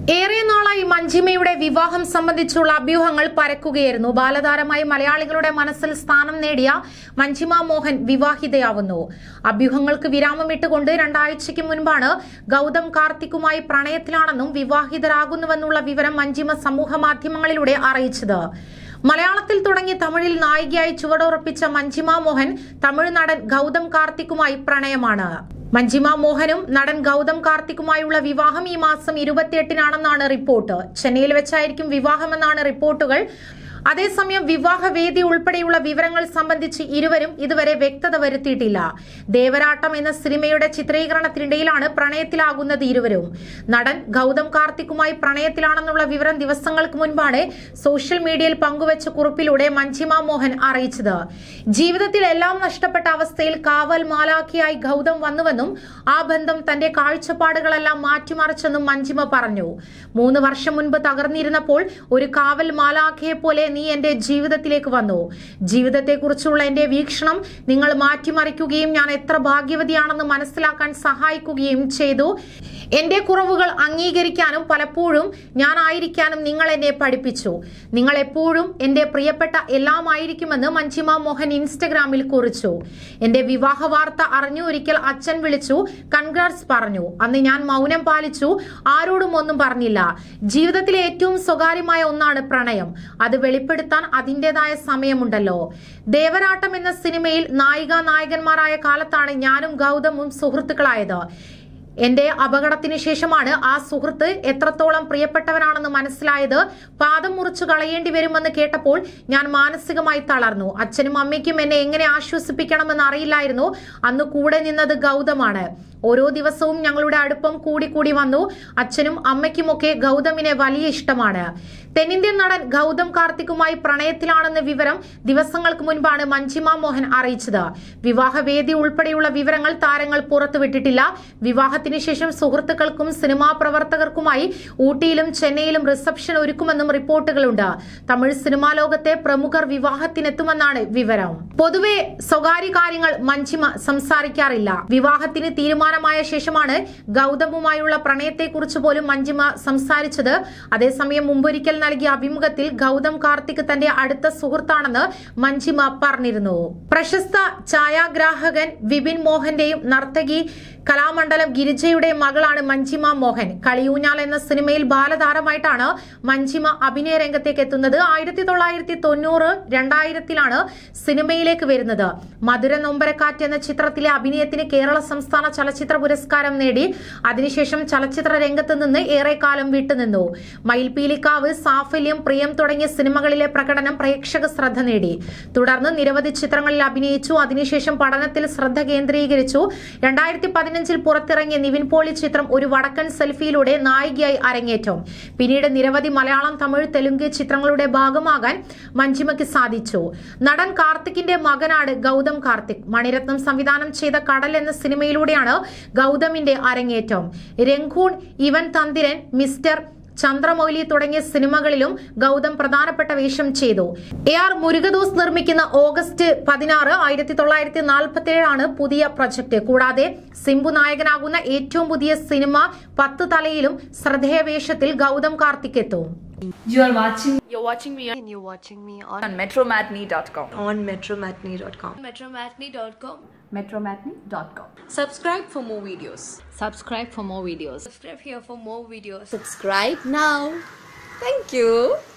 ഏറെ നാളായി മഞ്ജിമയുടെ വിവാഹം സംബന്ധിച്ചുള്ള അഭ്യൂഹങ്ങൾ പരക്കുകയായിരുന്നു ബാലതാരമായി മലയാളികളുടെ മനസ്സിൽ സ്ഥാനം നേടിയ മഞ്ജിമ മോഹൻ വിവാഹിതയാവുന്നു അഭ്യൂഹങ്ങൾക്ക് വിരാമമിട്ടുകൊണ്ട് രണ്ടാഴ്ചയ്ക്ക് മുൻപാണ് ഗൗതം കാർത്തിക്കുമായി പ്രണയത്തിലാണെന്നും വിവാഹിതരാകുന്നുവെന്നുള്ള വിവരം മഞ്ജിമ സമൂഹ മാധ്യമങ്ങളിലൂടെ അറിയിച്ചത് മലയാളത്തിൽ തുടങ്ങി തമിഴിൽ നായികയായി ചുവടുറപ്പിച്ച മഞ്ജിമ മോഹൻ തമിഴ് നടൻ ഗൗതം കാർത്തിക്കുമായി പ്രണയമാണ് മഞ്ജിമ മോഹനും നടൻ ഗൗതം കാർത്തിക്കുമായുള്ള വിവാഹം ഈ മാസം ഇരുപത്തിയെട്ടിനാണെന്നാണ് റിപ്പോർട്ട് ചെന്നൈയിൽ വെച്ചായിരിക്കും വിവാഹമെന്നാണ് റിപ്പോർട്ടുകൾ അതേസമയം വിവാഹവേദി ഉൾപ്പെടെയുള്ള വിവരങ്ങൾ സംബന്ധിച്ച് ഇരുവരും ഇതുവരെ വ്യക്തത വരുത്തിയിട്ടില്ല ദേവരാട്ടം എന്ന സിനിമയുടെ ചിത്രീകരണത്തിനിടയിലാണ് പ്രണയത്തിലാകുന്നത് ഇരുവരും നടൻ ഗൗതം കാർത്തിക്കുമായി പ്രണയത്തിലാണെന്നുള്ള വിവരം ദിവസങ്ങൾക്ക് മുൻപാണ് സോഷ്യൽ മീഡിയയിൽ പങ്കുവച്ച കുറിപ്പിലൂടെ മഞ്ജിമ മോഹൻ അറിയിച്ചത് ജീവിതത്തിൽ എല്ലാം നഷ്ടപ്പെട്ട അവസ്ഥയിൽ കാവൽ മാലാഖിയായി ഗൗതം വന്നുവെന്നും ആ ബന്ധം തന്റെ കാഴ്ചപ്പാടുകളെല്ലാം മാറ്റിമറിച്ചെന്നും മഞ്ജിമ പറഞ്ഞു മൂന്ന് വർഷം മുൻപ് തകർന്നിരുന്നപ്പോൾ ഒരു കാവൽ മാലാഖയെ പോലെ നീ എന്റെ ജീവിതത്തിലേക്ക് വന്നു ജീവിതത്തെക്കുറിച്ചുള്ള എന്റെ വീക്ഷണം നിങ്ങൾ മാറ്റിമറിക്കുകയും ഞാൻ എത്ര ഭാഗ്യവതിയാണെന്ന് മനസ്സിലാക്കാൻ സഹായിക്കുകയും ചെയ്തു എന്റെ കുറവുകൾ അംഗീകരിക്കാനും പലപ്പോഴും ഞാനായിരിക്കാനും നിങ്ങൾ എന്നെ പഠിപ്പിച്ചു നിങ്ങൾ എപ്പോഴും എന്റെ പ്രിയപ്പെട്ട എല്ലാമായിരിക്കുമെന്ന് മഞ്ജിമ മോഹൻ ഇൻസ്റ്റഗ്രാമിൽ കുറിച്ചു എന്റെ വിവാഹ വാർത്ത അറിഞ്ഞു ഒരിക്കൽ അച്ഛൻ വിളിച്ചു കൺഗ്രാറ്റ്സ് പറഞ്ഞു അന്ന് ഞാൻ മൗനം പാലിച്ചു ആരോടും ഒന്നും പറഞ്ഞില്ല ജീവിതത്തിലെ ഏറ്റവും സ്വകാര്യമായ ഒന്നാണ് പ്രണയം അത് വെളിപ്പെടുത്താൻ അതിൻ്റെതായ സമയമുണ്ടല്ലോ ദേവരാട്ടം എന്ന സിനിമയിൽ നായിക നായകന്മാരായ കാലത്താണ് ഞാനും ഗൗതമും സുഹൃത്തുക്കളായത് എന്റെ അപകടത്തിന് ശേഷമാണ് ആ സുഹൃത്ത് എത്രത്തോളം പ്രിയപ്പെട്ടവനാണെന്ന് മനസ്സിലായത് പാദം മുറിച്ചു കളയേണ്ടി വരുമെന്ന് കേട്ടപ്പോൾ ഞാൻ മാനസികമായി തളർന്നു അച്ഛനും അമ്മയ്ക്കും എന്നെ എങ്ങനെ ആശ്വസിപ്പിക്കണമെന്ന് അറിയില്ലായിരുന്നു അന്ന് കൂടെ നിന്നത് ഗൗതമാണ് ഓരോ ദിവസവും ഞങ്ങളുടെ അടുപ്പം കൂടി കൂടി വന്നു അച്ഛനും അമ്മയ്ക്കുമൊക്കെ ഗൗതമിനെ വലിയ ഇഷ്ടമാണ് തെന്നിന്ത്യൻ നടൻ ഗൗതം കാർത്തിക്കുമായി പ്രണയത്തിലാണെന്ന വിവരം ദിവസങ്ങൾക്ക് മുൻപാണ് മഞ്ജിമ മോഹൻ അറിയിച്ചത് വിവാഹവേദി ഉൾപ്പെടെയുള്ള വിവരങ്ങൾ താരങ്ങൾ പുറത്തുവിട്ടിട്ടില്ല വിവാഹത്തിന് ശേഷം സുഹൃത്തുക്കൾക്കും സിനിമാ പ്രവർത്തകർക്കുമായി ഊട്ടിയിലും ചെന്നൈയിലും റിസപ്ഷൻ ഒരുക്കുമെന്നും റിപ്പോർട്ടുകളുണ്ട് തമിഴ് സിനിമാ ലോകത്തെ പ്രമുഖർ വിവാഹത്തിനെത്തുമെന്നാണ് വിവരം പൊതുവെ സ്വകാര്യ കാര്യങ്ങൾ മഞ്ജിമ സംസാരിക്കാറില്ല വിവാഹത്തിന് തീരുമാനമായ ശേഷമാണ് ഗൗതമുമായുള്ള പ്രണയത്തെക്കുറിച്ച് പോലും മഞ്ജിമ സംസാരിച്ചത് അതേസമയം മുമ്പൊരിക്കൽ നൽകിയ അഭിമുഖത്തിൽ ഗൗതം കാർത്തിക് തന്റെ അടുത്ത സുഹൃത്താണെന്ന് മഞ്ജിമ പറഞ്ഞിരുന്നു പ്രശസ്ത ഛായാഗ്രാഹകൻ വിപിൻ മോഹന്റെയും നർത്തകി കലാമണ്ഡലം ഗിരിജയുടെയും മകളാണ് മഞ്ജിമ മോഹൻ കളിയൂഞ്ഞാൽ എന്ന സിനിമയിൽ ബാലതാരമായിട്ടാണ് മഞ്ജിമ അഭിനയ രംഗത്തേക്ക് എത്തുന്നത് ആയിരത്തി തൊള്ളായിരത്തി തൊണ്ണൂറ് രണ്ടായിരത്തിലാണ് സിനിമയിലേക്ക് വരുന്നത് മധുര നൊമ്പരക്കാറ്റ് എന്ന ചിത്രത്തിലെ അഭിനയത്തിന് കേരള സംസ്ഥാന ചലച്ചിത്ര പുരസ്കാരം നേടി അതിനുശേഷം ചലച്ചിത്ര രംഗത്ത് നിന്ന് ഏറെക്കാലം വിട്ടുനിന്നു മയിൽപീലിക്കാവ് സാഫല്യം പ്രിയം തുടങ്ങിയ സിനിമകളിലെ പ്രകടനം പ്രേക്ഷക ശ്രദ്ധ നേടി തുടർന്ന് നിരവധി ചിത്രങ്ങളിൽ അഭിനയിച്ചു അതിനുശേഷം പഠനത്തിൽ ശ്രദ്ധ കേന്ദ്രീകരിച്ചു രണ്ടായിരത്തി പതിനഞ്ചിൽ പുറത്തിറങ്ങിയ നിവിൻ പോളി ചിത്രം ഒരു വടക്കൻ സെൽഫിയിലൂടെ നായികയായി അരങ്ങേറ്റം പിന്നീട് നിരവധി മലയാളം തമിഴ് തെലുങ്ക് ചിത്രങ്ങളുടെ ഭാഗമാകാൻ മഞ്ജിമയ്ക്ക് സാധിച്ചു നടൻ കാർത്തിക്കിന്റെ മകനാണ് ഗൗതം കാർത്തിക് മണിരത്നം സംവിധാനം ചെയ്ത കടൽ എന്ന സിനിമയിലൂടെയാണ് ഗൗതമിന്റെ അരങ്ങേറ്റം രംഗൂൺ ഇവൻ തന്തിരൻ മിസ്റ്റർ ചന്ദ്രമൗലി തുടങ്ങിയ സിനിമകളിലും ഗൗതം പ്രധാനപ്പെട്ട വേഷം ചെയ്തു എ ആർ മുരുകദോസ് നിർമ്മിക്കുന്ന ഓഗസ്റ്റ് പതിനാറ് ആയിരത്തി തൊള്ളായിരത്തി നാൽപ്പത്തി ഏഴാണ് പുതിയ പ്രൊജക്ട് കൂടാതെ സിംബു നായകനാകുന്ന ഏറ്റവും പുതിയ സിനിമ പത്ത് തലയിലും ശ്രദ്ധേയ വേഷത്തിൽ ഗൗതം കാർത്തിക് എത്തും You are watching You're watching me on and you're watching me on, on metromatney.com. on metromatney.com. metromatney.com. Metromatney.com. Subscribe for more videos. subscribe for more videos. Subscribe here for more videos. Subscribe now. Thank you.